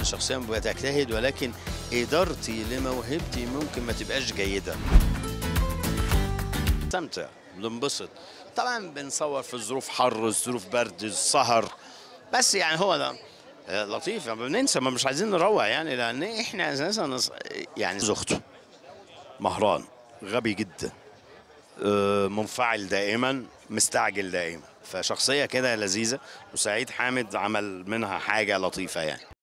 شخصيا بتجتهد ولكن ادارتي لموهبتي ممكن ما تبقاش جيده استمتع بننبسط طبعا بنصور في ظروف حر ظروف برد السهر بس يعني هو ده آه، لطيف يعني بننسى ما مش عايزين نروح يعني لان احنا اساسا نص- يعني زوجته مهران غبي جدا آه، منفعل دائما مستعجل دائما فشخصيه كده لذيذه وسعيد حامد عمل منها حاجه لطيفه يعني